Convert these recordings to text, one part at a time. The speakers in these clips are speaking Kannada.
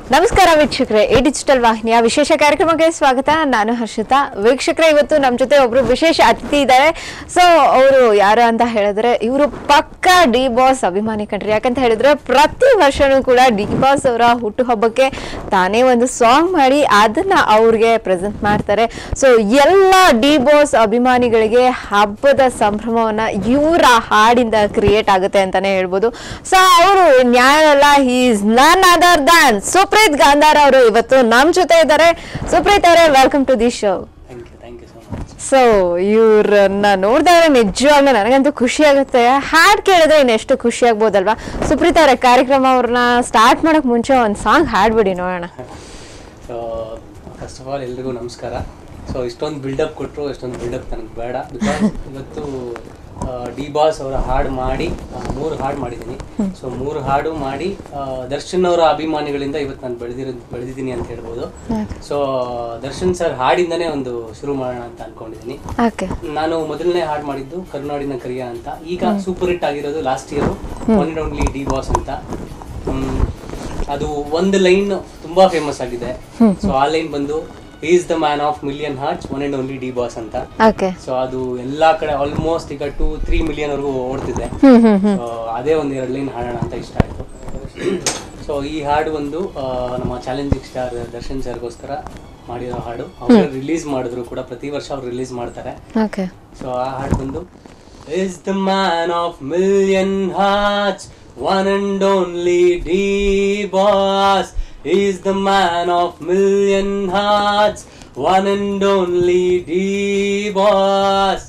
ನಮಸ್ಕಾರ ವೀಕ್ಷಕರೇ ಈ ಡಿಜಿಟಲ್ ವಾಹಿನಿಯ ವಿಶೇಷ ಕಾರ್ಯಕ್ರಮಕ್ಕೆ ಸ್ವಾಗತ ನಾನು ಹರ್ಷಿತಾ ವೀಕ್ಷಕರೇ ಇವತ್ತು ನಮ್ಮ ಜೊತೆ ಒಬ್ರು ವಿಶೇಷ ಅತಿಥಿ ಇದ್ದಾರೆ ಸೊ ಅವರು ಯಾರು ಅಂತ ಹೇಳಿದ್ರೆ ಇವರು ಪಕ್ಕ ಡಿ ಬಾಸ್ ಅಭಿಮಾನಿ ಕಣ್ರಿ ಯಾಕಂತ ಹೇಳಿದ್ರೆ ಪ್ರತಿ ವರ್ಷನೂ ಕೂಡ ಡಿ ಬಾಸ್ ಅವರ ಹುಟ್ಟುಹಬ್ಬಕ್ಕೆ ತಾನೇ ಒಂದು ಸಾಂಗ್ ಮಾಡಿ ಅದನ್ನ ಅವ್ರಿಗೆ ಪ್ರೆಸೆಂಟ್ ಮಾಡ್ತಾರೆ ಸೊ ಎಲ್ಲ ಡಿ ಬಾಸ್ ಅಭಿಮಾನಿಗಳಿಗೆ ಹಬ್ಬದ ಸಂಭ್ರಮವನ್ನ ಇವರ ಹಾಡಿಂದ ಕ್ರಿಯೇಟ್ ಆಗುತ್ತೆ ಅಂತಾನೆ ಹೇಳ್ಬೋದು ಸೊ ಅವರು ನ್ಯಾಯಲ್ಲ is none other than Supreeth Gandhar ಅವರು ಇವತ್ತು ನಮ್ ಜೊತೆ ಇದ್ದಾರೆ ಸುಪ್ರೀತ್ ಅವರೇ welcome to the show thank you thank you so much so ಇವ್ರನ್ನ ನೋಡಿದ್ರೆ ನಿಜವಾಗ್ಲೂ ನನಗಂತೂ ಖುಷಿ ಆಗುತ್ತೆ ಹಾಡ್ ಕೇಳಿದ್ರೆ ಇನ್ನೆಷ್ಟು ಖುಷಿ ಆಗ್ಬೋದಲ್ವಾ ಸುಪ್ರೀತ್ ಅವರೇ ಕಾರ್ಯಕ್ರಮ ಅವ್ರನ್ನ ಸ್ಟಾರ್ಟ್ ಮಾಡಕ್ ಮುಂಚೆ ಒಂದು ಸಾಂಗ್ ಹಾಡ್ಬಿಡಿ ನೋಡೋಣ ಸೊ ಫಸ್ಟ್ ಆಫ್ ಆಲ್ ಎಲ್ರಿಗೂ ನಮಸ್ಕಾರ ಸೊ ಇಷ್ಟೊಂದು ಬಿಲ್ಡಪ್ ಕೊಟ್ಟರು ಇಷ್ಟೊಂದು ಬಿಲ್ಡಪ್ ನನಗೆ ಬೇಡ ಬಿಕಾಸ್ ಇವತ್ತು ಡಿ ಬಾಸ್ ಅವರ ಹಾಡು ಮಾಡಿ ಆ, ಮೂರು ಹಾಡು ಮಾಡಿದ್ದೀನಿ ಸೊ ಮೂರು ಹಾಡು ಮಾಡಿ ಆ, ದರ್ಶನ್ ಅವರ ಅಭಿಮಾನಿಗಳಿಂದ ಇವತ್ತು ನಾನು ಬೆಳೆದಿರೋ ಬೆಳೆದಿದ್ದೀನಿ ಅಂತ ಹೇಳ್ಬೋದು ಸೊ ದರ್ಶನ್ ಸರ್ ಹಾಡಿಂದನೇ ಒಂದು ಶುರು ಮಾಡೋಣ ಅಂತ ಅನ್ಕೊಂಡಿದ್ದೀನಿ ಓಕೆ ನಾನು ಮೊದಲನೇ ಹಾಡು ಮಾಡಿದ್ದು ಕರುನಾಡಿನ ಕರಿಯ ಅಂತ ಈಗ ಸೂಪರ್ ಹಿಟ್ ಆಗಿರೋದು last year one and only D boss ಅಂತ ಹ್ಮ್, ಅದು ಒಂದು ಲೈನ್ ತುಂಬಾ ಫೇಮಸ್ ಆಗಿದೆ ಸೊ ಆ ಲೈನ್ ಬಂದು is the man of million hearts one and only D boss ಅಂತ ಓಕೆ ಸೊ ಅದು ಎಲ್ಲಾ ಕಡೆ ಆಲ್ಮೋಸ್ಟ್ ಈಗ ಟೂ ತ್ರೀ ಮಿಲಿಯನ್ ವರೆಗೂ ಓಡ್ತಿದೆ ಹ್ಮ್ ಹ್ಮ್ ಹ್ಮ್ ಸೊ ಅದೇ ಒಂದು ಎರಡು ಲೈನ್ ಹಾಡೋಣ ಅಂತ ಇಷ್ಟ ಆಯ್ತು ಸೊ ಈ ಹಾಡು ಒಂದು ಆ, ನಮ್ಮ ಚಾಲೆಂಜಿಂಗ್ ಸ್ಟಾರ್ ದರ್ಶನ್ ಸರ್ಗೋಸ್ಕರ ಮಾಡಿರೋ ಹಾಡು ಅವರು ರಿಲೀಸ್ ಮಾಡಿದ್ರು ಕೂಡ ಪ್ರತಿ ವರ್ಷ ಅವ್ರು ರಿಲೀಸ್ ಮಾಡ್ತಾರೆ ಓಕೆ ಸೊ ಆ ಹಾಡು ಬಂದು is the man of million hearts one and only D boss is the man of million hearts one and only D boss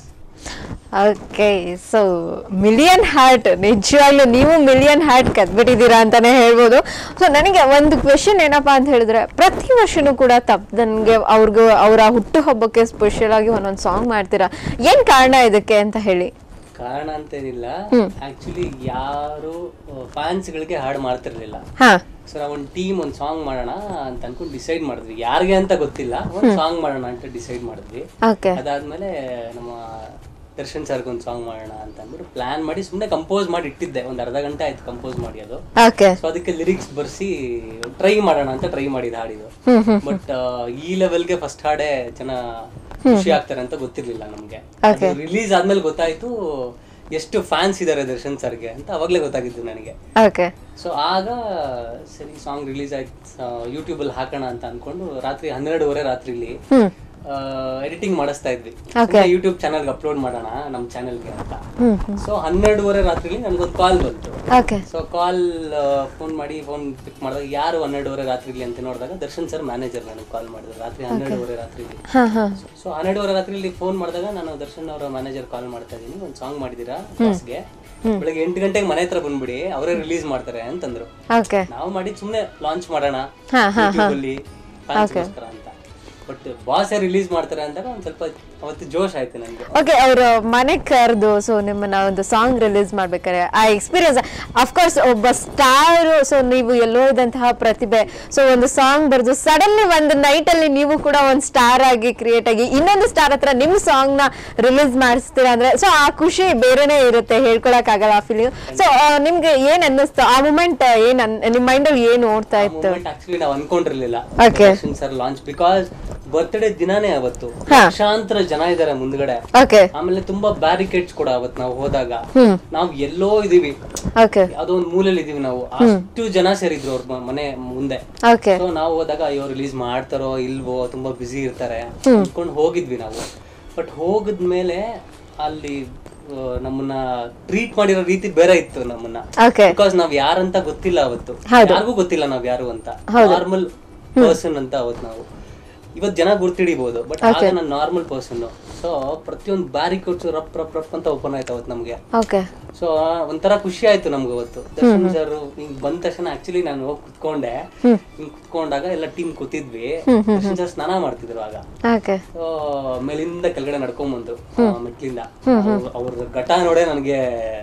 okay so million heart ನಿಜವಾಗ್ಲೂ ನೀವು ಮಿಲಿಯನ್ ಹಾರ್ಟ್ ಕದ್ಬಿಟ್ಟಿದ್ದೀರಾ ಅಂತಾನೆ ಹೇಳ್ಬೋದು ಸೊ ನನಗೆ ಒಂದು ಕ್ವೆಶನ್ ಏನಪ್ಪಾ ಅಂತ ಹೇಳಿದ್ರೆ ಪ್ರತಿ ವರ್ಷನೂ ಕೂಡ ತಪ್ಪದನ್ಗೆ ಅವ್ರಿಗೂ ಅವರ ಹುಟ್ಟುಹಬ್ಬಕ್ಕೆ ಸ್ಪೆಷಲ್ ಆಗಿ ಒಂದೊಂದು ಸಾಂಗ್ ಮಾಡ್ತೀರಾ ಏನ್ ಕಾರಣ ಇದಕ್ಕೆ ಅಂತ ಹೇಳಿ ಕಾರಣ ಅಂತೇನಿಲ್ಲ ಆಕ್ಚುಲಿ ಯಾರು ಫ್ಯಾನ್ಸ್ ಗಳಿಗೆ ಹಾಡು ಮಾಡ್ತಿರ್ಲಿಲ್ಲ ಹಾ ಸೊ ನಾವು ಒಂದು ಟೀಮ್ ಒಂದು ಸಾಂಗ್ ಮಾಡೋಣ ಅಂತ ಅನ್ಕೊಂಡು ಡಿಸೈಡ್ ಮಾಡಿದ್ವಿ ಯಾರಿಗೆ ಅಂತ ಗೊತ್ತಿಲ್ಲ ಒಂದು ಸಾಂಗ್ ಮಾಡೋಣ ಅಂತ ಡಿಸೈಡ್ ಮಾಡಿದ್ವಿ ಓಕೆ ಅದಾದ್ಮೇಲೆ ನಮ್ಮ ದರ್ಶನ್ ಸರ್ಗೆ ಒಂದು ಸಾಂಗ್ ಮಾಡೋಣ ಅಂತ ಅಂದ್ಬಿಟ್ಟು ಪ್ಲಾನ್ ಮಾಡಿ ಸುಮ್ಮನೆ ಕಂಪೋಸ್ ಮಾಡಿ ಇಟ್ಟಿದ್ದೆ ಒಂದು ಅರ್ಧ ಗಂಟೆ ಆಯ್ತು ಕಂಪೋಸ್ ಮಾಡಿ ಅದು ಓಕೆ ಸೊ ಅದಕ್ಕೆ ಲಿರಿಕ್ಸ್ ಬರ್ಸಿ ಟ್ರೈ ಮಾಡೋಣ ಅಂತ ಟ್ರೈ ಮಾಡಿದ ಹಾಡಿದು ಹ್ಮ್ ಹ್ಮ್ ಬಟ್ ಈ ಲೆವೆಲ್ಗೆ ಫಸ್ಟ್ ಹಾಡೇ ಜನ ಖುಷಿ ಆಗ್ತಾರೆ ಅಂತ ಗೊತ್ತಿರ್ಲಿಲ್ಲ ನಮ್ಗೆ ರಿಲೀಸ್ ಆದ್ಮೇಲೆ ಗೊತ್ತಾಯ್ತು ಎಷ್ಟು ಫ್ಯಾನ್ಸ್ ಇದಾರೆ ದರ್ಶನ್ ಸರ್ಗೆ ಅಂತ ಅವಾಗ್ಲೇ ಗೊತ್ತಾಗಿದ್ದು ನನಗೆ ಓಕೆ ಸೊ ಆಗ ಸರಿ ಸಾಂಗ್ ರಿಲೀಸ್ ಆಯ್ತು ಯೂಟ್ಯೂಬ್ ಅಲ್ಲಿ ಹಾಕೋಣ ಅಂತ ಅನ್ಕೊಂಡು ರಾತ್ರಿ ಹನ್ನೆರಡುವರೆ ರಾತ್ರಿಲಿ ಹ್ಮ್ ಎಡಿಟಿಂಗ್ ಮಾಡಿಸ್ತಾ ಇದ್ವಿ Okay. ಯೂಟ್ಯೂಬ್ ಚಾನಲ್ಗೆ ಅಪ್ಲೋಡ್ ಮಾಡೋಣ ನಮ್ಮ ಚಾನಲ್ಗೆ ಅಂತ ಹ್ಮ್ ಹ್ಮ್ ಸೊ ಹನ್ನೆರಡುವರೆ ರಾತ್ರಿಲಿ ನನ್ಗೊಂದು ಕಾಲ್ ಬಂತು ಓಕೆ ಸೊ ಕಾಲ್ ಫೋನ್ ಮಾಡಿ ಫೋನ್ ಪಿಕ್ ಮಾಡಿದಾಗ ಯಾರು ಹನ್ನೆರಡುವರೆ ರಾತ್ರಿಲಿ ಅಂತ ನೋಡಿದಾಗ ದರ್ಶನ್ ಸರ್ ಮ್ಯಾನೇಜರ್ ನನಗೆ ಕಾಲ್ ಮಾಡಿದ್ರು ರಾತ್ರಿ ಹನ್ನೆರಡುವರೆ ರಾತ್ರಿಲಿ ಹಾ ಹಾ ಸೊ ಹನ್ನೆರಡುವರೆ ರಾತ್ರಿಲಿ ಫೋನ್ ಮಾಡಿದಾಗ ನಾನು ದರ್ಶನ್ ಅವರ ಮ್ಯಾನೇಜರ್ ಕಾಲ್ ಮಾಡ್ತಾ ಇದ್ದೀನಿ ಒಂದು ಸಾಂಗ್ ಮಾಡಿದ್ದೀರಾ ಬಾಸ್ಗೆ ಬೆಳಗ್ಗೆ ಎಂಟು ಗಂಟೆಗೆ ಮನೆ ಹತ್ರ ಬಂದ್ಬಿಡಿ ಅವರೇ ರಿಲೀಸ್ ಮಾಡ್ತಾರೆ ಅಂತಂದ್ರು ಓಕೆ ನಾವು ಮಾಡಿ ಸುಮ್ಮನೆ ಲಾಂಚ್ ಮಾಡೋಣ ಹಾ ಹಾ YouTube ಅಲ್ಲಿ ಫ್ಯಾನ್ಸ್ಗೋಸ್ಕರ ಅಂತ ಬಟ್ ಬಾಸೇ ರಿಲೀಸ್ ಮಾಡ್ತಾರೆ ಅಂದಾಗ ಒಂದ್ ಸ್ವಲ್ಪ ಅವತ್ತು ಜೋಶ್ ಆಯ್ತು ನನಗೆ ಓಕೆ ಅವರು ಮನೆ ಕರೆದು ಸೊ ನಿಮ್ಮನ್ನ ಒಂದು ಸಾಂಗ್ ರಿಲೀಸ್ ಮಾಡ್ಬೇಕಾರೆ ಆ ಎಕ್ಸ್ಪೀರಿಯನ್ಸ್ ಅಫ್ಕೋರ್ಸ್ ಒಬ್ಬ ಸ್ಟಾರ್ ಸೊ ನೀವು ಎಲ್ಲೋ ಇದ್ದಂತಹ ಪ್ರತಿಭೆ ಸೊ ಒಂದು ಸಾಂಗ್ ಬರೆದು ಸಡನ್ಲಿ ಒಂದು ನೈಟ್ ಅಲ್ಲಿ ನೀವು ಕೂಡ ಒಂದು ಸ್ಟಾರ್ ಆಗಿ ಕ್ರಿಯೇಟ್ ಆಗಿ ಇನ್ನೊಂದು ಸ್ಟಾರ್ ಹತ್ರ ನಿಮ್ಮ ಸಾಂಗ್ ನ ರಿಲೀಸ್ ಮಾಡಿಸ್ತೀರಾ ಅಂದ್ರೆ ಸೊ ಆ ಖುಷಿ ಬೇರೆನೇ ಇರುತ್ತೆ ಹೇಳ್ಕೊಳಕ್ ಆಗಲ್ಲ ಆ ಫೀಲಿಂಗ್ ಸೊ ನಿಮ್ಗೆ ಏನ್ ಅನ್ನಿಸ್ತು ಆ ಮೂಮೆಂಟ್ ಏನ್ ಅನ್- ನಿಮ್ ಮೈಂಡ್ ಅಲ್ಲಿ ಏನ್ ಓಡ್ತಾ ಇತ್ತು ಮೂಮೆಂಟ್ ಆಕ್ಚುಲಿ ನಾವು ಅನ್ಕೊಂಡಿರ್ಲಿಲ್ಲ Okay. Sir launch because birthday ದಿನಾನೇ ಅವತ್ತು ಹಾ. ಲಕ್ಷಾಂತರ ಜನ ಇದಾರೆ ಮುಂದ್ಗಡೆ ಓಕೆ ಆಮೇಲೆ ತುಂಬಾ ಬ್ಯಾರಿಕೇಡ್ಸ್ ಕೂಡ ಅವತ್ತು ನಾವು ಹೋದಾಗ ಹ್ಮ್ ನಾವು ಎಲ್ಲೋ ಇದೀವಿ ಓಕೆ ಯಾವ್ದೋ ಒಂದ್ ಮೂಲೆಯಲ್ಲಿ ಇದೀವಿ ನಾವು ಅಷ್ಟು ಜನ ಸೇರಿದ್ರು ಅವ್ರ ಮ- ಮನೆ ಮುಂದೆ ಓಕೆ ಸೊ ನಾವು ಹೋದಾಗ ಅಯ್ಯೋ ರಿಲೀಸ್ ಮಾಡ್ತಾರೋ ಇಲ್ವೋ ತುಂಬಾ ಬ್ಯುಸಿ ಇರ್ತಾರೆ ಅನ್ಕೊಂಡು ಹೋಗಿದ್ವಿ ನಾವು ಬಟ್ ಹೋಗಿದ್ಮೇಲೆ ಅಲ್ಲಿ ಆ, ನಮ್ಮನ್ನ ಟ್ರೀಟ್ ಮಾಡಿರೋ ರೀತಿ ಬೇರೆ ಇತ್ತು ನಮ್ಮನ್ನ ಓಕೆ ಬಿಕಾಸ್ ನಾವ್ ಯಾರಂತ ಗೊತ್ತಿಲ್ಲ ಅವತ್ತು ಯಾರಿಗೂ ಗೊತ್ತಿಲ್ಲ ನಾವ್ ಯಾರು ಅಂತ ನಾರ್ಮಲ್ ಪರ್ಸನ್ ಅಂತ ಅವತ್ತು ನಾವು ಇವತ್ ಜನ ಗುರ್ತಿಡಿಬಹುದು ಬಟ್ ಆಗ ನಾನು ನಾರ್ಮಲ್ ಪರ್ಸನ್ ಸೊ ಪ್ರತಿಯೊಂದು ಬ್ಯಾರಿಕೋಡ್ಸ್ ರಪ್ ರಪ್ ರಪ್ ಅಂತ ಓಪನ್ ಆಯ್ತು ಅವತ್ತು ನಮ್ಗೆ ಓಕೆ ಸೊ ಒಂಥರ ಖುಷಿ ಆಯ್ತು ನಮ್ಗೆ ಅವತ್ತು ದರ್ಶನ್ ಸರ್ ಹಿಂಗ್ ಬಂದ ತಕ್ಷಣ ಆಕ್ಚುಲಿ ನಾನು ಹೋಗಿ ಕುತ್ಕೊಂಡೆ ಹಿಂಗ್ ಕುತ್ಕೊಂಡಾಗ ಎಲ್ಲ ಟೀಮ್ ಕೂತಿದ್ವಿ ದರ್ಶನ್ ಸರ್ ಸ್ನಾನ ಮಾಡ್ತಿದ್ರು ಆಗ ಓಕೆ ಸೊ ಮೇಲಿಂದ ಕೆಳಗಡೆ ನಡ್ಕೊಂಡ್ ಬಂದ್ರು ಆ, ಮೆಟ್ಲಿಂದ ಅವ್ರ- ಅವ್ರ ಘಟ ನೋಡೇ ನನಗೆ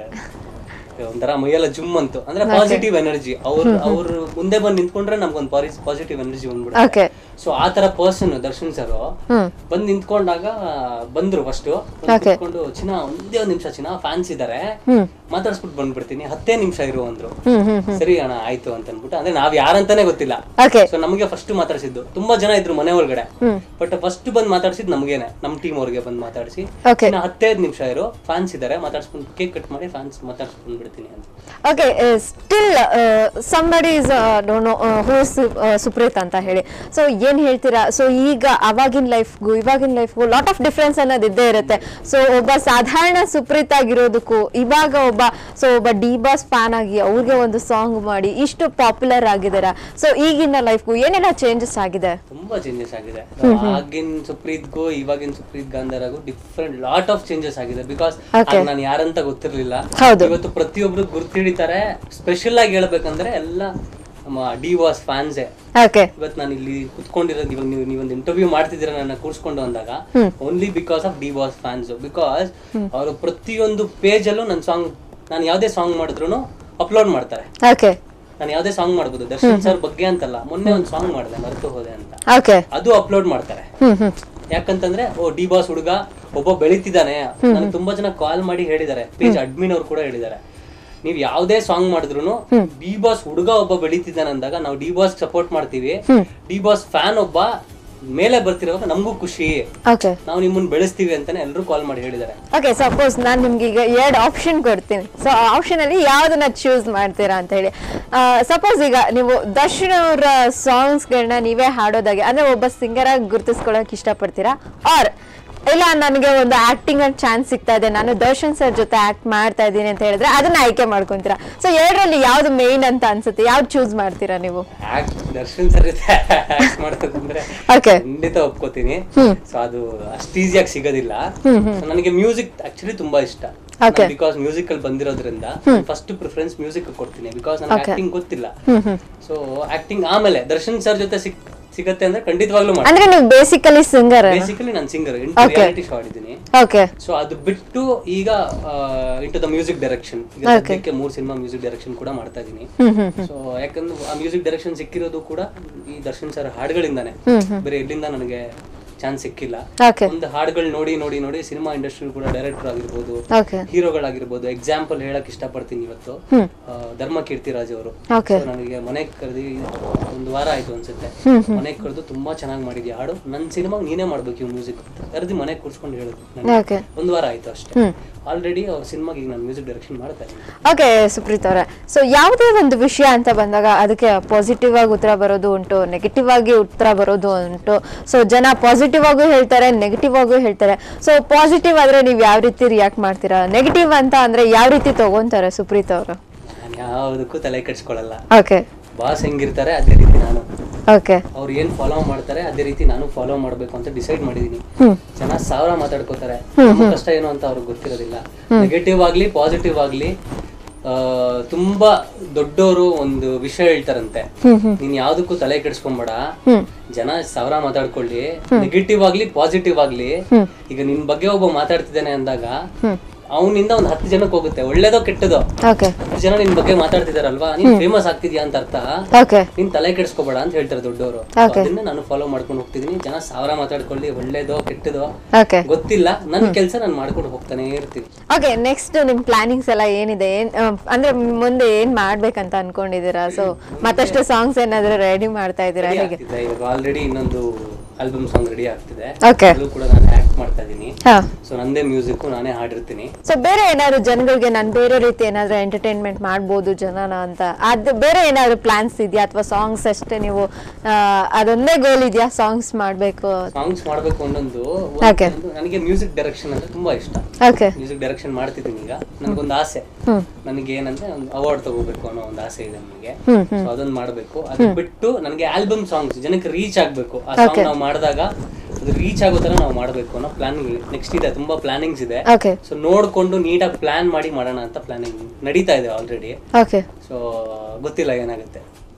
ಒಂಥರ ಮೈಯೆಲ್ಲ ಜುಮ್ ಅಂತು ಅಂದ್ರೆ ಪಾಸಿಟಿವ್ ಎನರ್ಜಿ ಅವ್ರ ಅವ್ರ ಮುಂದೆ ಬಂದು ನಿಂತ್ಕೊಂಡ್ರೆ ನಮ್ಗೊಂದು ಪಾಸಿಟಿವ್ ಎನರ್ಜಿ ಬಂದ್ಬಿಡುತ್ತೆ ಓಕೆ ಸೊ ಆ ತರ ಪರ್ಸನ್ ದರ್ಶನ್ ಸರ್ ಹ್ಮ್ ಬಂದ್ ನಿಂತ್ಕೊಂಡಾಗ ಬಂದ್ರು ಫಸ್ಟ್ Okay. ನಿಂತ್ಕೊಂಡು ಚಿನ್ನ ಒಂದೇ ಒಂದ್ ನಿಮಿಷ ಚಿನ್ನ ಫ್ಯಾನ್ಸ್ ಇದಾರೆ ಹ್ಮ್ ಮಾತಾಡ್ಸ್ಬಿಟ್ಟು ಬಂದ್ಬಿಡ್ತೀನಿ ಹತ್ತೇ ನಿಮಿಷ ಇರು ಅಂದ್ರು ಹ್ಮ್ ಹ್ಮ್ ಹ್ಮ್ ಸರಿ ಅಣ್ಣ ಆಯ್ತು ಅಂತ ಅನ್ಬಿಟ್ಟು ಅಂದ್ರೆ ನಾವ್ ಯಾರಂತಾನೆ ಗೊತ್ತಿಲ್ಲ ಓಕೆ ಸೊ ನಮಗೆ ಫಸ್ಟ್ ಮಾತಾಡ್ಸಿದ್ದು ತುಂಬಾ ಜನ ಇದ್ರು ಮನೆ ಒಳಗಡೆ ಹ್ಮ್ ಬಟ್ ಫಸ್ಟ್ ಬಂದ್ ಮಾತಾಡ್ಸಿದ್ ನಮ್ಗೇನೆ ನಮ್ ಟೀಮ್ ಅವ್ರಿಗೆ ಬಂದ್ ಮಾತಾಡ್ಸಿ ಓಕೆ ಇನ್ನ ಹತ್ತೈದು ನಿಮಿಷ ಇರು ಫ್ಯಾನ್ಸ್ ಇದಾರೆ ಮಾತಾಡ್ಸ್ಕೊಂಡು ಕೇಕ್ ಕಟ್ ಮಾಡಿ ಫ್ಯಾನ್ಸ್ ಮಾತಾಡ್ಸ್ಕೊಂಡ್ ಬಿಡ್ತೀನಿ ಅಂತ okay still somebody is don't know who Supreeth ಅಂತ ಹೇಳಿ ಸೊ ಏನ್ ಹೇಳ್ತೀರಾ ಸೊ ಈಗ ಅವಾಗಿನ ಲೈಫ್ಗೂ ಇವಾಗಿನ ಲೈಫ್ಗೂ ಲಾಟ್ ಆಫ್ ಡಿಫ್ರೆನ್ಸ್ ಅನ್ನೋದು ಇದ್ದೇ ಇರುತ್ತೆ ಸೊ ಒಬ್ಬ ಸಾಧಾರಣ ಸುಪ್ರೀತ್ ಆಗಿರೋದಕ್ಕೂ ಇವಾಗ ಒಬ್ಬ ಸೊ ಒಬ್ಬ ಡಿ ಬಾಸ್ ಫ್ಯಾನ್ ಆಗಿ ಅವ್ರಿಗೆ ಒಂದು ಸಾಂಗ್ ಮಾಡಿ ಇಷ್ಟು ಪಾಪ್ಯುಲರ್ ಆಗಿದ್ದೀರಾ ಸೊ ಈಗಿನ ಲೈಫ್ಗೂ ಏನೆಲ್ಲ ಚೇಂಜಸ್ ಆಗಿದೆ ತುಂಬಾ ಚೇಂಜಸ್ ಆಗಿದೆ ಆಗಿನ ಸುಪ್ರೀತ್ಗೂ ಇವಾಗಿನ ಸುಪ್ರೀತ್ ಗಾಂಧಾರಗೂ ಡಿಫ್ರೆಂಟ್ ಲಾಟ್ ಆಫ್ ಚೇಂಜಸ್ ಆಗಿದೆ ಬಿಕಾಸ್ Okay. ನಾನು ಯಾರಂತ ಗೊತ್ತಿರ್ಲಿಲ್ಲ ಹೌದು. ಇವತ್ತು ಪ್ರತಿಯೊಬ್ರು ಗುರ್ತಿಡಿತಾರೆ ಸ್ಪೆಷಲ್ ಆಗಿ ಹೇಳ್ಬೇಕಂದ್ರೆ ಎಲ್ಲ ನಮ್ಮ ಡಿ ವಾಸ್ ಫ್ಯಾನ್ಸೇ ಓಕೆ ಇವತ್ತು ನಾನು ಇಲ್ಲಿ ಕುತ್ಕೊಂಡಿರೋದು ಇವಾಗ ನೀವು ನೀವೊಂದು ಇಂಟರ್ವ್ಯೂ ಮಾಡ್ತಿದ್ದೀರಾ ನನ್ನ ಕೂರ್ಸ್ಕೊಂಡು ಅಂದಾಗ only because of D boss fans because ಅವರು ಪ್ರತಿಯೊಂದು ಪೇಜ್ ಅಲ್ಲೂ ನನ್ನ ಸಾಂಗ್ ನಾನು ಯಾವುದೇ ಸಾಂಗ್ ಮಾಡಿದ್ರು ಅಪ್ಲೋಡ್ ಮಾಡ್ತಾರೆ ಓಕೆ ನಾನು ಯಾವುದೇ ಸಾಂಗ್ ಮಾಡ್ಬೋದು ದರ್ಶನ್ ಸರ್ ಬಗ್ಗೆ ಅಂತಲ್ಲ ಮೊನ್ನೆ ಒಂದು ಸಾಂಗ್ ಮಾಡಿದೆ ಮರೆತು ಹೋದೆ ಅಂತ ಓಕೆ ಅದು ಅಪ್ಲೋಡ್ ಮಾಡ್ತಾರೆ ಹ್ಮ್ ಹ್ಮ್ ಯಾಕಂತಂದ್ರೆ ಓ ಡಿ ಬಾಸ್ ಹುಡುಗ ಒಬ್ಬ ಬೆಳಿತಿದ್ದಾನೆ ನನಗೆ ತುಂಬಾ ಜನ ಕಾಲ್ ಮಾಡಿ ಹೇಳಿದ್ದಾರೆ ಪೇಜ್ ಅಡ್ಮಿನ್ ಅವ್ರು ಕೂಡ ಹೇಳಿದ್ದಾರೆ ನೀವ್ ಯಾವ್ದೇ ಸಾಂಗ್ ಮಾಡಿದ್ರು ಡಿ ಬಾಸ್ ಹುಡುಗ ಒಬ್ಬ ಬೆಳಿತಿದ್ದಾನೆ ಅಂದಾಗ ನಾವು ಡಿ ಬಾಸ್ ಸಪೋರ್ಟ್ ಮಾಡ್ತೀವಿ ಡಿ ಬಾಸ್ ಫ್ಯಾನ್ ಒಬ್ಬ ಮೇಲೆ ಬರ್ತಿರೋವಾಗ ನಮಗೂ ಖುಷಿ ಓಕೆ ನಾವು ನಿಮ್ಮನ್ನ ಬೆಳೆಸ್ತೀವಿ ಅಂತಾನೆ ಎಲ್ಲರೂ ಕಾಲ್ ಮಾಡಿ ಹೇಳಿದ್ದಾರೆ ಓಕೆ ಸಪೋಸ್ ನಾನು ನಿಮ್ಗೆ ಈಗ ಎರಡು ಆಪ್ಷನ್ ಕೊಡ್ತೀನಿ ಸೊ ಆ ಆಪ್ಷನ್ ಅಲ್ಲಿ ಯಾವ್ದನ್ನ ಚೂಸ್ ಮಾಡ್ತೀರಾ ಅಂತ ಹೇಳಿ ಸಪೋಸ್ ಈಗ ನೀವು ದರ್ಶನ್ ಅವರ ಸಾಂಗ್ಸ್ಗಳನ್ನ ನೀವೇ ಹಾಡೋದಾಗೆ ಅಂದ್ರೆ ಒಬ್ಬ ಸಿಂಗರ್ ಆಗಿ ಗುರುತಿಸ್ಕೊಳಕ್ ಇಷ್ಟಪಡ್ತೀರಾ ಆರ್ ಇಲ್ಲ ನನಗೆ ಒಂದು ಆಕ್ಟಿಂಗ್ ಚಾನ್ಸ್ ಸಿಗ್ತಾ ಇದೆ ನಾನು ದರ್ಶನ್ ಸರ್ ಜೊತೆ ಆಕ್ಟ್ ಮಾಡ್ತಾ ಇದ್ದೀನಿ ಅಂತ ಹೇಳಿದ್ರೆ ಅದನ್ನ ಆಯ್ಕೆ ಮಾಡ್ಕೊಂತೀರಾ ಸೊ ಎರಡರಲ್ಲಿ ಯಾವ್ದು ಮೇನ್ ಅಂತ ಅನ್ಸುತ್ತೆ ಯಾವ್ದು ಚೂಸ್ ಮಾಡ್ತೀರಾ ನೀವು ಆಕ್ಟ್ ದರ್ಶನ್ ಸರ್ ಜೊತೆ ಆಕ್ಟ್ ಮಾಡೋದಂದ್ರೆ ಓಕೆ ಖಂಡಿತ ಒಪ್ಕೋತೀನಿ ಸೊ ಅದು ಅಷ್ಟು ಈಸಿಯಾಗಿ ಸಿಗೋದಿಲ್ಲ So ನನಗೆ ಮ್ಯೂಸಿಕ್ ಆಕ್ಚುಲಿ ತುಂಬಾ ಇಷ್ಟ Okay. ಬಿಕಾಸ್ ಮ್ಯೂಸಿಕ್ ಅಲ್ಲಿ ಬಂದಿರೋದ್ರಿಂದ ಫಸ್ಟ್ ಪ್ರಿಫರೆನ್ಸ್ ಮ್ಯೂಸಿಕ್ ಕೊಡ್ತೀನಿ ಬಿಕಾಸ್ ನನಗೆ Okay. ಆಕ್ಟಿಂಗ್ ಗೊತ್ತಿಲ್ಲ ಹ್ಮ್ ಹ್ಮ್ ಸೊ ಆಕ್ಟಿಂಗ್ ಆಮೇಲೆ ದರ್ಶನ್ ಸರ್ ಜೊತೆ ಸಿಕ್ ಸಿಗತ್ತೆ ಅಂದ್ರೆ ಖಂಡಿತವಾಗ್ಲೂ ಮಾಡಿ ಅಂದ್ರೆ ನೀವು ಬೇಸಿಕಲಿ ಸಿಂಗರ್ ಬೇಸಿಕಲಿ ನಾನು ಸಿಂಗರ್ Okay. ರಿಯಾಲಿಟಿ ಶೋ ಆಡಿದ್ದೀನಿ ಓಕೆ ಸೊ ಅದು ಬಿಟ್ಟು ಈಗ ಇಂಟು ದ ಮ್ಯೂಸಿಕ್ ಡೈರೆಕ್ಷನ್ ಈಗ ಸದ್ಯಕ್ಕೆ ಮೂರ್ ಸಿನಿಮಾ ಮ್ಯೂಸಿಕ್ ಡೈರೆಕ್ಷನ್ ಕೂಡ ಮಾಡ್ತಾ ಇದ್ದೀನಿ ಹ್ಮ್ ಹ್ಮ್ ಸೊ ಯಾಕಂದ್ರೆ ಆ ಮ್ಯೂಸಿಕ್ ಡೈರೆಕ್ಷನ್ ಸಿಕ್ಕಿರೋದು ಕೂಡ ಈ ದರ್ಶನ್ ಸರ್ ಹಾಡುಗಳಿಂದಾನೆ ಬೇರೆ ಎಲ್ಲಿಂದ ನನಗೆ ಚಾನ್ಸ್ ಸಿಕ್ಕಿಲ್ಲ ಓಕೆ ಒಂದು ಹಾಡುಗಳು ನೋಡಿ ನೋಡಿ ನೋಡಿ ಸಿನಿಮಾ ಇಂಡಸ್ಟ್ರಿ ಕೂಡ ಡೈರೆಕ್ಟರ್ ಆಗಿರ್ಬೋದು ಓಕೆ ಹೀರೋಗಳಾಗಿರ್ಬೋದು ಎಕ್ಸಾಂಪಲ್ ಹೇಳಕ್ ಇಷ್ಟಪಡ್ತೀನಿ ಇವತ್ತು ಹ್ಮ್. ಆ, ಧರ್ಮ ಕೀರ್ತಿರಾಜ್ ಅವರು ಓಕೆ So, ನನಗೆ ಮನೆಗೆ ಕರೆದಿ ಒಂದು ವಾರ ಆಯ್ತು ಅನ್ಸುತ್ತೆ ಮನೆಗೆ ಕರೆದು ತುಂಬಾ ಚೆನ್ನಾಗಿ ಮಾಡಿದ್ಯಾ ಹಾಡು ನನ್ನ ಸಿನಿಮಾ ನೀನೇ ಮಾಡ್ಬೇಕು ಈ ಮ್ಯೂಸಿಕ್ ಕರೆದು ಮನೆಗೆ ಕೂರ್ಸ್ಕೊಂಡು ಹೇಳಿದ್ರು ನನಗೆ ಓಕೆ ಒಂದು ವಾರ ಆಯ್ತು ಅಷ್ಟೇ ಹ್ಮ್ ಆಲ್ರೆಡಿ ಅವ್ರ ಸಿನಿಮಾಗೆ ಈಗ ನಾನು ಮ್ಯೂಸಿಕ್ ಡೈರೆಕ್ಷನ್ ಮಾಡ್ತಾ ಇದ್ದೀನಿ ಓಕೆ ಸುಪ್ರೀತ್ ಅವರೇ ಸೊ ಯಾವುದೇ ಒಂದು ವಿಷಯ ಅಂತ ಬಂದಾಗ ಅದಕ್ಕೆ ಪಾಸಿಟಿವ್ ಆಗಿ ಉತ್ತರ ಬರೋದು ಉಂಟು ನೆಗೆಟಿವ್ ಆಗಿ ಉತ್ತರ ಬರೋದು ಉಂಟು ಸೊ ಜನ ಪಾಸಿಟಿವ್ ಆಗು ಹೇಳ್ತಾರೆ ನೆಗೆಟಿವ್ ಆಗು ಹೇಳ್ತಾರೆ ಸೊ ಪಾಸಿಟಿವ್ ಆದ್ರೆ ನೀವು ಯಾವ ರೀತಿ ರಿಯಾಕ್ಟ್ ಮಾಡ್ತೀರಾ ನೆಗೆಟಿವ್ ಅಂತ ಅಂದ್ರೆ ಯಾವ ರೀತಿ ತಗೊಂತಾರೆ ಸುಪ್ರೀತ್ ಅವರು ನಾನು ಯಾವುದಕ್ಕೂ ತಲೆ ಕೆಡ್ಸ್ಕೊಳ್ಳಲ್ಲ ಓಕೆ ಬಾಸ್ ಹೆಂಗಿರ್ತಾರೆ ಅದೇ ರೀತಿ ನಾನು ಓಕೆ ಅವ್ರು ಏನ್ ಫಾಲೋ ಮಾಡ್ತಾರೆ ಅದೇ ರೀತಿ ನಾನು ಫಾಲೋ ಮಾಡ್ಬೇಕು ಅಂತ ಡಿಸೈಡ್ ಮಾಡಿದೀನಿ ಹ್ಮ್ ಜನ ಸಾವಿರ ಮಾತಾಡ್ಕೋತಾರೆ ನಮ್ಮ ಕಷ್ಟ ಏನು ಅಂತ ಅವ್ರಿಗೆ ಗೊತ್ತಿರೋದಿಲ್ಲ ನೆಗೆಟಿವ್ ಆಗ್ಲಿ ಪಾಸಿಟಿವ್ ಆಗ್ಲಿ ಆ, ತುಂಬಾ ದೊಡ್ಡವರು ಒಂದು ವಿಷಯ ಹೇಳ್ತಾರಂತೆ ಹ್ಮ್ ಹ್ಮ್ ನೀನ್ ಯಾವ್ದಕ್ಕೂ ತಲೆ ಕೆಡಿಸ್ಕೊಂಬೇಡ ಹ್ಮ್ ಜನ ಸಾವಿರ ಮಾತಾಡ್ಕೊಳ್ಳಿ ನೆಗೆಟಿವ್ ಆಗ್ಲಿ ಪಾಸಿಟಿವ್ ಆಗ್ಲಿ ಹ್ಮ್. ಈಗ ನಿನ್ ಬಗ್ಗೆ ಒಬ್ಬ ಮಾತಾಡ್ತಿದ್ದಾನೆ ಅಂದಾಗ ಹ್ಮ್ ಅವನಿಂದ ಒಂದ್ ಹತ್ತು ಜನಕ್ಕೆ ಹೋಗುತ್ತೆ ಒಳ್ಳೇದೋ ಕೆಟ್ಟದೋ ಓಕೆ ಹತ್ತು ಜನ ನಿನ್ ಬಗ್ಗೆ ಮಾತಾಡ್ತಿದಾರಲ್ವಾ ನೀನ್ ಫೇಮಸ್ ಆಗ್ತಿದ್ಯಾ ಅಂತ ಅರ್ಥ ಓಕೆ ನೀನ್ ತಲೆ ಕೆಡಿಸ್ಕೋಬೇಡ ಅಂತ ಹೇಳ್ತಾರೆ ದೊಡ್ಡವರು Okay. ಅದನ್ನ ನಾನು ಫಾಲೋ ಮಾಡ್ಕೊಂಡು ಹೋಗ್ತಿದೀನಿ ಜನ ಸಾವಿರ ಮಾತಾಡ್ಕೊಳ್ಳಿ ಒಳ್ಳೇದೋ ಕೆಟ್ಟದೋ ಓಕೆ ಗೊತ್ತಿಲ್ಲ ನನ್ನ ಕೆಲಸ ನಾನು ಮಾಡ್ಕೊಂಡು ಹೋಗ್ತಾನೆ ಇರ್ತೀನಿ ಓಕೆ ನೆಕ್ಸ್ಟ್ ನಿಮ್ ಪ್ಲಾನಿಂಗ್ಸ್ ಎಲ್ಲ ಏನಿದೆ ಏನ್ ಆ, ಅಂದ್ರೆ ಮುಂದೆ ಏನ್ ಮಾಡ್ಬೇಕಂತ ಅನ್ಕೊಂಡಿದೀರಾ ಸೊ ಮತ್ತಷ್ಟು ಸಾಂಗ್ಸ್ ಏನಾದ್ರು ರೆಡಿ ಮಾಡ್ತಾ ಇದ್ದೀರಾ Ready ಹೇಗೆ ಆಗ್ತಿದೆ ಇವಾಗ ಆಲ್ರೆಡಿ ಇನ್ನೊಂದು ಆಲ್ಬಮ್ ಸಾಂಗ್ ರೆಡಿ ಆಗ್ತಿದೆ ಓಕೆ ಅಲ್ಲೂ ಕೂಡ ನಾನು ಆಕ್ಟ್ ಮಾಡ್ತಾ ಇದೀನಿ ಹಾ ಸೊ ನಂದೇ ಮ್ಯೂಸಿಕ್ ನಾನೇ ಹಾಡಿರ್ತೀನಿ ಸೊ ಬೇರೆ ಏನಾದ್ರು ಜನಗಳಿಗೆ ನಾನು ಬೇರೆ ರೀತಿ ಏನಾದ್ರು ಎಂಟರ್ಟೈನ್ಮೆಂಟ್ ಮಾಡ್ಬೋದು ಜನನ ಅಂತ ಅದು ಬೇರೆ ಏನಾದ್ರು ಪ್ಲಾನ್ಸ್ ಇದೆಯಾ ಅಥವಾ ಸಾಂಗ್ಸ್ ಅಷ್ಟೇ ನೀವು ಆ, ಅದೊಂದೇ ಗೋಲ್ ಇದೆಯಾ ಸಾಂಗ್ಸ್ ಮಾಡಬೇಕು ಸಾಂಗ್ಸ್ ಮಾಡ್ಬೇಕು ಅನ್ನೊಂದು Okay. ಒಂದು ನನಗೆ ಮ್ಯೂಸಿಕ್ ಡೈರೆಕ್ಷನ್ ಅಂದ್ರೆ ತುಂಬಾ ಇಷ್ಟ ಓಕೆ ಮ್ಯೂಸಿಕ್ ಡೈರೆಕ್ಷನ್ ಮಾಡ್ತಿದ್ದೀನಿ ಈಗ ನನಗೊಂದು ಆಸೆ ಹ್ಮ್ ನನಗೆ ಏನಂದ್ರೆ ಒಂದು ಅವಾರ್ಡ್ ತಗೋಬೇಕು ಅನ್ನೋ ಒಂದು ಆಸೆ ಇದೆ ನನಗೆ ಹ್ಮ್ ಸೊ ಅದೊಂದು ಮಾಡಬೇಕು ಅದು ಬಿಟ್ಟು ನನಗೆ ಆಲ್ಬಮ್ ಸಾಂಗ್ಸ್ ಜನಕ್ಕೆ ರೀಚ್ ಆಗಬೇಕು ಆ ಸಾಂಗ್ ನಾವು ಮಾಡಿದಾಗ ಅದು ರೀಚ್ ಆಗೋ ತರ ನಾವು ಮಾಡಬೇಕು ಅನ್ನೋ ಪ್ಲಾನ್ ನೆಕ್ಸ್ಟ್ ಇದೆ ತುಂಬಾ ಪ್ಲಾನಿಂಗ್ಸ್ ಇದೆ ಓಕೆ ಸೊ ನೋಡ್ಕೊಂಡು ನೀಟಾಗಿ ಪ್ಲಾನ್ ಮಾಡಿ ಮಾಡೋಣ ಅಂತ ಪ್ಲಾನಿಂಗ್ ನಡೀತಾ ಇದೆ ಆಲ್ರೆಡಿ ಓಕೆ ಸೊ ಗೊತ್ತಿಲ್ಲ ಏನಾಗುತ್ತೆ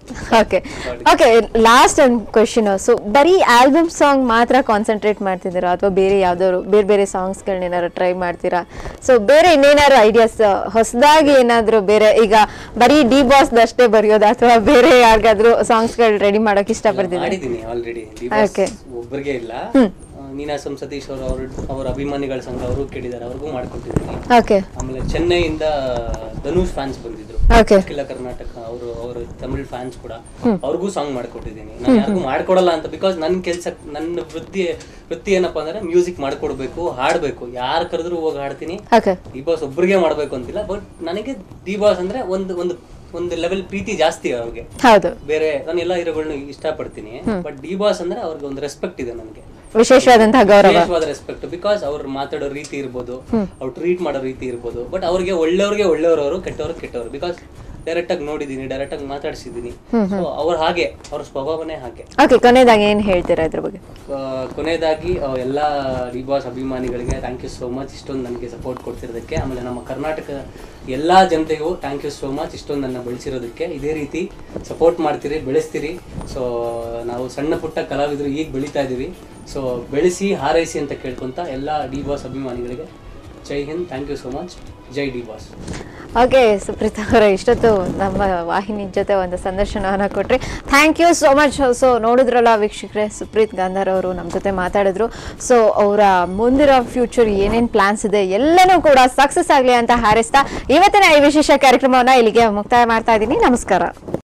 ಓಕೆ ಓಕೆ ಲಾಸ್ಟ್ ಒಂದು ಕ್ವೆಶನ್ ಸೊ ಬರೀ ಆಲ್ಬಮ್ ಸಾಂಗ್ ಮಾತ್ರ ಕಾನ್ಸಂಟ್ರೇಟ್ ಮಾಡ್ತಿದ್ದೀರಾ ಅಥವಾ ಬೇರೆ ಯಾವ್ದಾದ್ರು ಬೇರೆ ಬೇರೆ ಸಾಂಗ್ಸ್ಗಳನ್ನ ಏನಾದ್ರು ಟ್ರೈ ಮಾಡ್ತೀರಾ ಸೊ ಬೇರೆ ಇನ್ನೇನಾದ್ರು ಐಡಿಯಾಸ್ ಹೊಸದಾಗಿ ಏನಾದ್ರು ಬೇರೆ ಈಗ ಬರೀ ಡಿ ಬಾಸ್ ಅಷ್ಟೇ ಬರೆಯೋದು ಅಥವಾ ಬೇರೆ ಯಾರಿಗಾದ್ರೂ ಸಾಂಗ್ಸ್ಗಳು ರೆಡಿ ಮಾಡೋಕೆ ಇಷ್ಟಪಡ್ತಿದ್ದೀರಾ ಮಾಡಿದ್ದೀನಿ ಆಲ್ರೆಡಿ Okay. ಒಬ್ಬರಿಗೆ ಇಲ್ಲ ಆ, ನೀನಾಸಂ ಸತೀಶ್ ಅವರು ಅವ್ರ ಅವ್ರ ಅಭಿಮಾನಿಗಳ ಸಂಘ ಅವರು ಕೇಳಿದ್ದಾರೆ ಅವ್ರಿಗೂ ಮಾಡ್ಕೊಟ್ಟಿದ್ದೀನಿ ಓಕೆ ಆಮೇಲೆ ಚೆನ್ನೈಯಿಂದ ಧನುಷ್ ಫ್ಯಾನ್ಸ್ ಬಂದಿದ್ರು ಓಕೆ ಅಖಿಲ ಕರ್ನಾಟಕ ಅವರು ಅವರು ತಮಿಳ್ ಫ್ಯಾನ್ಸ್ ಕೂಡ ಅವ್ರಿಗೂ ಸಾಂಗ್ ಮಾಡ್ಕೊಟ್ಟಿದ್ದೀನಿ ನಾನು ಯಾರಿಗೂ ಮಾಡ್ಕೊಡಲ್ಲ ಅಂತ ಬಿಕಾಸ್ ನನ್ನ ಕೆಲ್ಸ ನನ್ನ ವೃತ್ತಿ ವೃತ್ತಿ ಏನಪ್ಪಾ ಅಂದ್ರೆ ಮ್ಯೂಸಿಕ್ ಮಾಡ್ಕೊಡ್ಬೇಕು ಹಾಡ್ಬೇಕು ಯಾರು ಕರೆದ್ರು ಹೋಗಿ ಹಾಡ್ತೀನಿ ಓಕೆ ಡಿ ಬಾಸ್ ಒಬ್ರಿಗೆ ಮಾಡ್ಬೇಕು ಅಂತಿಲ್ಲ ಬಟ್ ನನಗೆ ಡಿ ಬಾಸ್ ಅಂದ್ರೆ ಒಂದು ಒಂದು ಒಂದು ಲೆವೆಲ್ ಪ್ರೀತಿ ಜಾಸ್ತಿ ಅವ್ರಿಗೆ ಹೌದು ಬೇರೆ ನಾನು ಎಲ್ಲ ಹೀರೋಗಳನ್ನ ಇಷ್ಟಪಡ್ತೀನಿ ಬಟ್ ಡಿ ಬಾಸ್ ಅಂದ್ರೆ ಅವ್ರಿಗೆ ಒಂದು ರೆಸ್ಪೆಕ್ಟ್ ಇದೆ ನನಗೆ ವಿಶೇಷವಾದಂತಹ ಗೌರವ ವಿಶೇಷವಾದ ರೆಸ್ಪೆಕ್ಟ್ ಬಿಕಾಸ್ ಅವ್ರು ಮಾತಾಡೋ ರೀತಿ ಇರ್ಬೋದು ಅವ್ರು ಟ್ರೀಟ್ ಮಾಡೋ ರೀತಿ ಇರ್ಬೋದು ಬಟ್ ಅವ್ರಿಗೆ ಒಳ್ಳೆಯವ್ರಿಗೆ ಒಳ್ಳೆಯವರು ಅವರು ಕೆಟ್ಟವ್ರಿಗೆ ಕೆಟ್ಟವ್ರು ಬಿಕಾಸ್ ಡೈರೆಕ್ಟ್ ಆಗಿ ನೋಡಿದೀನಿ ಡೈರೆಕ್ಟ್ ಆಗಿ ಮಾತಾಡ್ಸಿದೀನಿ ಸೊ ಅವ್ರು ಹಾಗೆ ಅವ್ರ ಸ್ವಭಾವನೇ ಹಾಗೆ ಓಕೆ ಕೊನೆಯದಾಗಿ ಏನು ಹೇಳ್ತೀರಾ ಇದ್ರ ಬಗ್ಗೆ ಆ, ಕೊನೆಯದಾಗಿ ಆ, ಎಲ್ಲ ಡಿ ಬಾಸ್ ಅಭಿಮಾನಿಗಳಿಗೆ ಥ್ಯಾಂಕ್ ಯು ಸೋ ಮಚ್ ಇಷ್ಟೊಂದು ನನಗೆ ಸಪೋರ್ಟ್ ಕೊಡ್ತಿರೋದಕ್ಕೆ ಆಮೇಲೆ ನಮ್ಮ ಕರ್ನಾಟಕ ಎಲ್ಲ ಜನತೆಗೂ ಥ್ಯಾಂಕ್ ಯು ಸೋ ಮಚ್ ಇಷ್ಟೊಂದು ನನ್ನ ಬೆಳೆಸಿರೋದಕ್ಕೆ ಇದೇ ರೀತಿ ಸಪೋರ್ಟ್ ಮಾಡ್ತೀರಿ ಬೆಳೆಸ್ತೀರಿ ಸೊ ನಾವು ಸಣ್ಣ ಪುಟ್ಟ ಕಲಾವಿದರು ಈಗ ಬೆಳೀತಾ ಇದ್ದೀವಿ ಸೊ ಬೆಳೆಸಿ ಹಾರೈಸಿ ಅಂತ ಕೇಳ್ಕೊಂತ ಎಲ್ಲ ಡಿ ಬಾಸ್ ಅಭಿಮಾನಿಗಳಿಗೆ Jai Hind thank you so much ಜೈ ಡಿ ಬಾಸ್ ಓಕೆ ಸುಪ್ರೀತ್ ಅವರ ಇಷ್ಟೊತ್ತು ನಮ್ಮ ವಾಹಿನಿ ಜೊತೆ ಒಂದು ಸಂದರ್ಶನವನ್ನು ಕೊಟ್ರಿ thank you so much so ನೋಡಿದ್ರಲ್ಲ ವೀಕ್ಷಕರೇ ಸುಪ್ರೀತ್ ಗಾಂಧಾರ್ ಅವರು ನಮ್ಮ ಜೊತೆ ಮಾತಾಡಿದ್ರು ಸೊ ಅವರ ಮುಂದಿರೋ ಫ್ಯೂಚರ್ ಏನೇನು ಪ್ಲಾನ್ಸ್ ಇದೆ ಎಲ್ಲನೂ ಕೂಡ ಸಕ್ಸಸ್ ಆಗಲಿ ಅಂತ ಹಾರೈಸ್ತಾ ಇವತ್ತಿನ ಈ ವಿಶೇಷ ಕಾರ್ಯಕ್ರಮವನ್ನು ಇಲ್ಲಿಗೆ ಮುಕ್ತಾಯ ಮಾಡ್ತಾ ಇದ್ದೀನಿ ನಮಸ್ಕಾರ